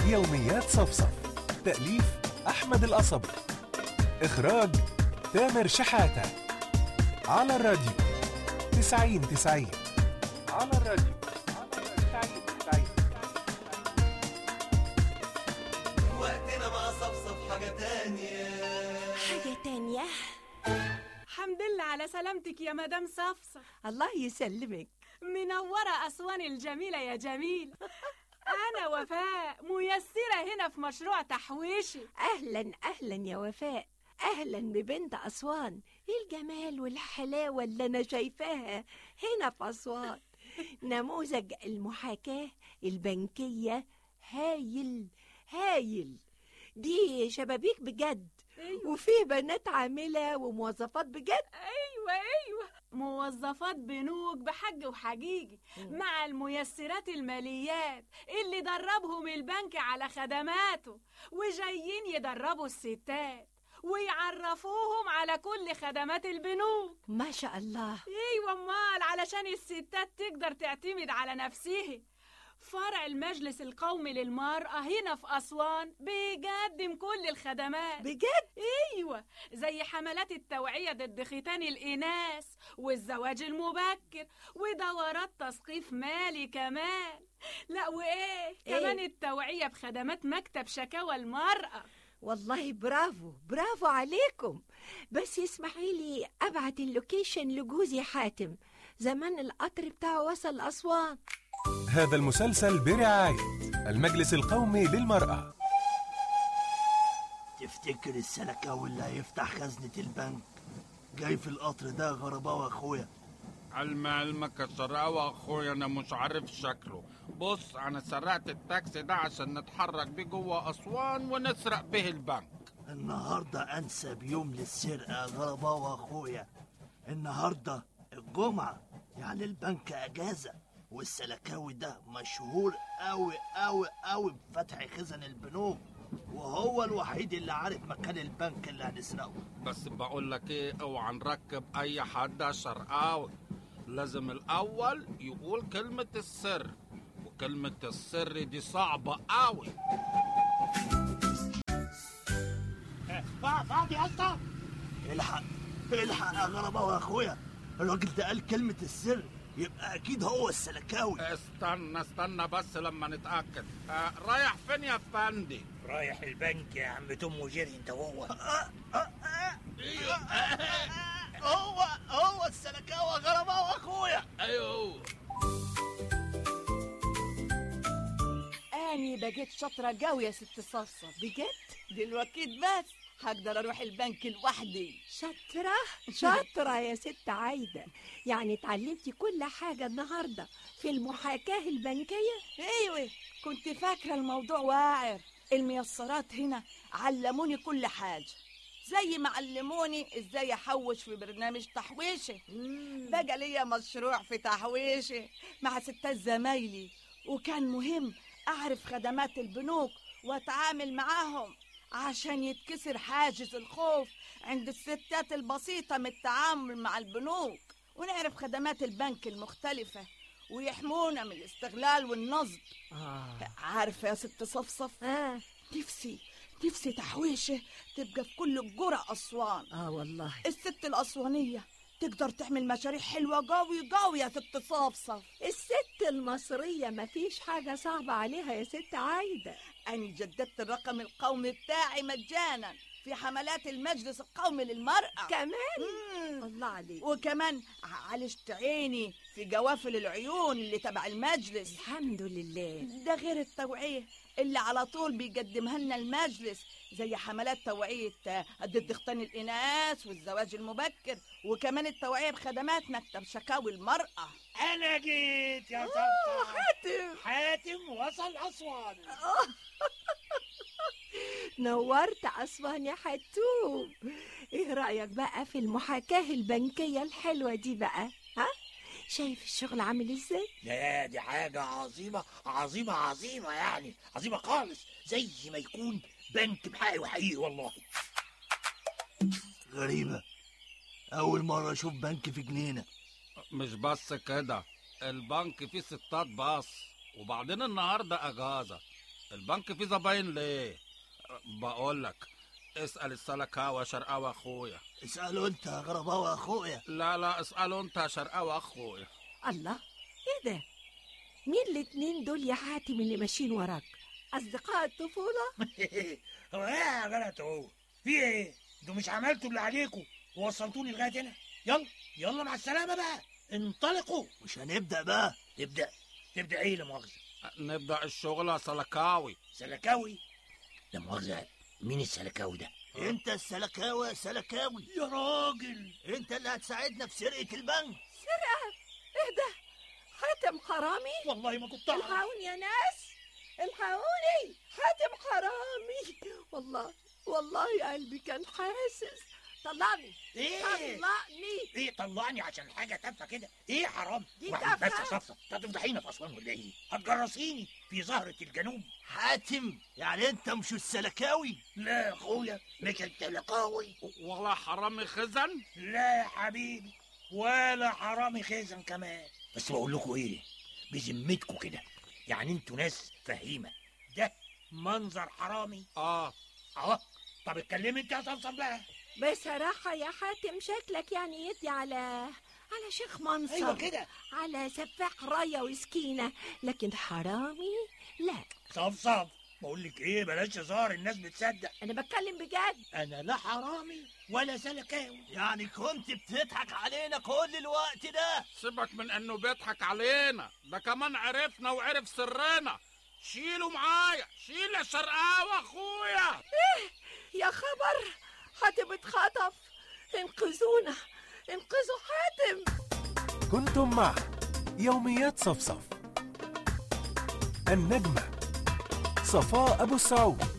يوميات صفصف تأليف أحمد القصبي إخراج تامر شحاتة على الراديو تسعين تسعين على الراديو تسعين تسعين وقتنا مع صفصف حاجة تانية حاجة تانية الحمد لله على سلامتك يا مدام صفصف الله يسلمك منورة أسوان الجميلة يا جميل أنا وفاء ميسرة هنا في مشروع تحويشي أهلا أهلا يا وفاء أهلا ببنت أسوان إيه الجمال والحلاوة اللي أنا شايفاها هنا في أسوان نموذج المحاكاة البنكية هايل هايل دي شبابيك بجد أيوة. وفيه بنات عاملة وموظفات بجد أيوة أيوة موظفات بنوك بحج وحجيجي مع الميسرات الماليات اللي دربهم البنك على خدماته وجايين يدربوا الستات ويعرفوهم على كل خدمات البنوك ما شاء الله ايوه امال علشان الستات تقدر تعتمد على نفسها فرع المجلس القومي للمرأة هنا في أسوان بيقدم كل الخدمات بجد ايوه زي حملات التوعية ضد ختان الإناث والزواج المبكر ودورات تثقيف مالي كمان لا وإيه إيه؟ كمان التوعية بخدمات مكتب شكاوى المرأة والله برافو برافو عليكم بس اسمحي لي ابعت اللوكيشن لجوزي حاتم زمان القطر بتاعه وصل اسوان هذا المسلسل برعاية المجلس القومي للمرأة تفتكر السلكاوي اللي هيفتح خزنة البنك جاي في القطر ده غرباوي اخويا علم علمك يا شراوة اخويا انا مش عارف شكله بص انا سرقت التاكسي ده عشان نتحرك بيه جوه اسوان ونسرق به البنك النهاردة أنسب يوم للسرقة غرباوي أخويا النهاردة الجمعة يعني البنك أجازة والسلكاوي ده مشهور أوي أوي أوي بفتح خزن البنوك وهو الوحيد اللي عارف مكان البنك اللي هنسرقه بس بقول لك ايه اوعى نركب اي حد يا شرقاوي لازم الاول يقول كلمة السر وكلمة السر دي صعبة قوي فاضي يا اسطى الحق الحق يا غرباوي يا أخويا الراجل ده قال كلمة السر يبقى أكيد هو السلكاوي استنى استنى بس لما نتأكد آه رايح فين يا فندي رايح البنك يا عم توم وجيري انت وهو هو هو السلكاوي غرباوي أخويا ايوه أني بقيت شاطرة قوي يا ست صفصف بجد دلوقتي بس هقدر أروح البنك لوحدي شاطرة شاطرة يا ست عايدة يعني اتعلمتي كل حاجة النهاردة في المحاكاة البنكية أيوة كنت فاكرة الموضوع واعر الميسرات هنا علموني كل حاجة زي ما علموني ازاي احوش في برنامج تحويشي بقى ليا مشروع في تحويشي مع ستات زمايلي وكان مهم اعرف خدمات البنوك واتعامل معاهم عشان يتكسر حاجز الخوف عند الستات البسيطة من التعامل مع البنوك ونعرف خدمات البنك المختلفة ويحمونا من الاستغلال والنصب آه عارفة يا ست صفصف آه, نفسي نفسي تحويشة تبقى في كل قرى أسوان آه والله الست الأسوانية تقدر تعمل مشاريع حلوة قوي قوي يا ست صفصف الست المصرية مفيش حاجة صعبة عليها يا ست عايدة أنا جددت الرقم القومي بتاعي مجانا في حملات المجلس القومي للمرأة كمان مم. الله عليك وكمان عالجت عيني في جوافل العيون اللي تبع المجلس الحمد لله ده غير التوعية اللي على طول بيقدمها لنا المجلس زي حملات توعية آه، ضد ختان الإناث والزواج المبكر وكمان التوعية بخدمات مكتب شكاوي المرأة انا جيت يا صفصف حاتم حاتم وصل اسوان نورت أسوان يا حتوم إيه رأيك بقى في المحاكاة البنكية الحلوة دي بقى ها شايف الشغل عامل إزاي يا دي حاجة عظيمة عظيمة عظيمة يعني عظيمة خالص زي ما يكون بنك بحقي وحقيقي والله غريبة أول مرة أشوف بنك في جنينة مش بس كده البنك فيه ستات بس وبعدين النهارده اجازه البنك فيه زباين ليه بقول لك اسال السلكاوي شرقاوي اخويا اسأله انت يا غرباوة اخويا لا لا اساله انت يا شرقاوي اخويا الله ايه ده مين الاتنين دول يا حاتم اللي ماشيين وراك اصدقاء الطفوله هو ايه يا جلط هو في ايه انتوا مش عملتوا اللي عليكم ووصلتوني لغايه هنا يلا يلا مع السلامه بقى انطلقوا مش هنبدأ بقى تبدا تبدا ايه لا مؤاخذه نبدا الشغل يا سلكاوي سلكاوي لا مؤاخذه مين السلكاوي ده انت السلكاوي يا سلكاوي يا راجل انت اللي هتساعدنا في سرقة البنك سرقه ايه ده حاتم حرامي والله ما كنت اعرف الحقوني يا ناس الحقوني حاتم حرامي والله والله قلبي كان حاسس طلعني ايه طلعني ايه طلعني عشان حاجه تافهه كده ايه حرام دي واحد بس تافهة. يا صفصف انت هتفضحينا في اسوان ولا ايه هتجرسيني في زهره الجنوب حاتم يعني انت مش السلكاوي لا يا اخويا مش التلقاوي ولا حرامي خزن لا يا حبيبي ولا حرامي خزن كمان بس بقول لكم ايه بذمتكم كده يعني انتوا ناس فهيمه ده منظر حرامي اه اه طب اتكلمي انت يا صفصف بقى بصراحة يا حاتم شكلك يعني يدي على على شيخ منصر ايوه كده على سفاح راية وسكينة لكن حرامي لا صفصف بقول لك ايه بلاش هزار الناس بتصدق أنا بتكلم بجد انا لا حرامي ولا سلكاوي يعني كنت بتضحك علينا كل الوقت ده سيبك من انه بيضحك علينا ده كمان عرفنا وعرف سرنا شيله معايا شيل يا شرقاوي اخويا يا خبر حاتم اتخطف انقذونا انقذوا حاتم كنتم مع يوميات صفصف النجمة صفاء أبو السعود